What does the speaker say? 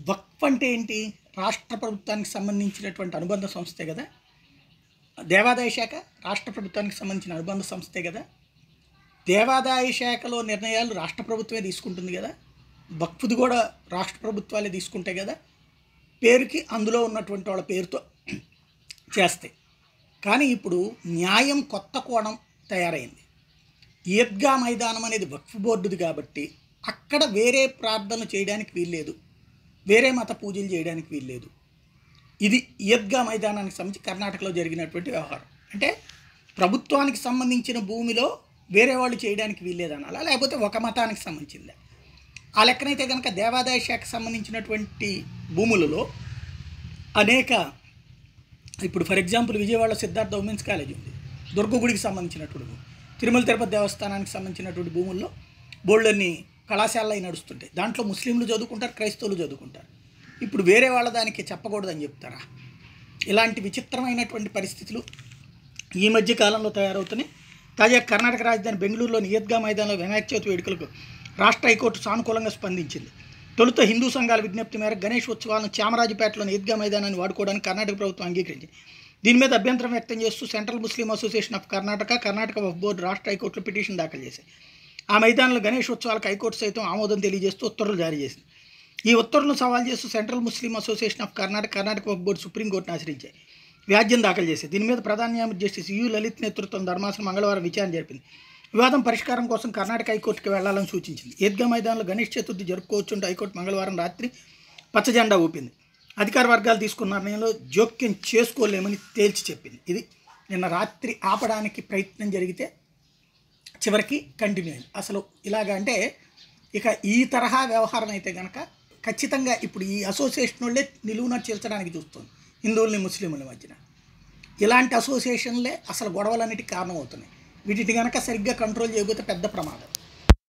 వక్ఫ్ అంటే ఏంటి రాష్ట్ర ప్రభుత్వానికి సంబంధించినటువంటి అనుబంధ సంస్థే కదా దేవాదాయ శాఖ రాష్ట్ర ప్రభుత్వానికి సంబంధించిన అనుబంధ సంస్థే కదా దేవాదాయ శాఖలో నిర్ణయాలు రాష్ట్ర ప్రభుత్వమే తీసుకుంటుంది కదా వక్ఫ్ది కూడా రాష్ట్ర ప్రభుత్వాలే తీసుకుంటాయి కదా పేరుకి అందులో ఉన్నటువంటి వాళ్ళ పేరుతో చేస్తాయి కానీ ఇప్పుడు న్యాయం కొత్త కోణం తయారైంది ఈద్గా మైదానం అనేది వక్ఫ్ బోర్డుది కాబట్టి అక్కడ వేరే ప్రార్థనలు చేయడానికి వీల్లేదు వేరే మత పూజలు చేయడానికి వీల్లేదు ఇది ఈద్గా మైదానానికి సంబంధించి కర్ణాటకలో జరిగినటువంటి వ్యవహారం అంటే ప్రభుత్వానికి సంబంధించిన భూమిలో వేరే వాళ్ళు చేయడానికి వీల్లేదు అనాలా లేకపోతే ఒక మతానికి సంబంధించిందా ఆ లెక్కనైతే కనుక దేవాదాయ శాఖకు సంబంధించినటువంటి భూములలో అనేక ఇప్పుడు for example Vijayawada Siddhartha women's college ఉంది దుర్గగుడికి సంబంధించినటువంటి భూమి తిరుమల తిరుపతి దేవస్థానానికి సంబంధించినటువంటి భూముల్లో బోళ్ళన్ని కళాశాలలు అయి నడుస్తుంటాయి దాంట్లో ముస్లింలు చదువుకుంటారు క్రైస్తవులు చదువుకుంటారు ఇప్పుడు వేరే వాళ్ళ దానికి చెప్పకూడదని చెప్తారా ఇలాంటి విచిత్రమైనటువంటి పరిస్థితులు ఈ మధ్య కాలంలో తయారవుతున్నాయి తాజా కర్ణాటక రాజధాని బెంగళూరులోని ఈద్గా మైదానంలో వినాయక చవితి వేడుకలకు రాష్ట్ర హైకోర్టు సానుకూలంగా స్పందించింది తొలుత హిందూ సంఘాల విజ్ఞప్తి మేరకు గణేష్ ఉత్సవాలను చామరాజపేటలోని ఈద్గా మైదానాన్ని వాడుకోవడానికి కర్ణాటక ప్రభుత్వం అంగీకరించింది దీని మీద అభ్యంతరం వ్యక్తం చేస్తూ central Muslim association of Karnataka Karnataka Waqf board రాష్ట్ర హైకోర్టులో పిటిషన్ దాఖలు చేశాయి ఆ మైదానంలో గణేష్ ఉత్సవాలకు హైకోర్టు సైతం ఆమోదం తెలియజేస్తూ ఉత్తర్వులు జారీ చేసింది ఈ ఉత్తర్వులను సవాల్ చేస్తూ central Muslim association of Karnataka Karnataka Waqf board సుప్రీంకోర్టును ఆశ్రయించాయి వ్యాజ్యం దాఖలు చేశాయి దీని మీద ప్రధాన న్యాయమూర్తి జస్టిస్ యు లలిత్ నేతృత్వం ధర్మాసనం మంగళవారం విచారణ జరిపింది వివాదం పరిష్కారం కోసం కర్ణాటక హైకోర్టుకి వెళ్లాలని సూచించింది ఈద్గా మైదానంలో గణేష్ చతుర్థి జరుపుకోవచ్చుంటూ హైకోర్టు మంగళవారం రాత్రి పచ్చజెండా ఊపింది అధికార వర్గాలు తీసుకున్న నిర్ణయంలో జోక్యం చేసుకోలేమని తేల్చి చెప్పింది ఇది నిన్న రాత్రి ఆపడానికి ప్రయత్నం జరిగితే చివరికి కంటిన్యూ అయింది అసలు ఇలాగ అంటే ఇక ఈ తరహా వ్యవహారం అయితే కనుక ఖచ్చితంగా ఇప్పుడు ఈ అసోసియేషన్ వాళ్ళే నిలువున చేర్చడానికి చూస్తుంది హిందువుల్ని ముస్లింల మధ్యన ఇలాంటి అసోసియేషన్లే అసలు గొడవలన్నిటికీ కారణమవుతున్నాయి వీటిని కనుక సరిగ్గా కంట్రోల్ చేయకపోతే పెద్ద ప్రమాదం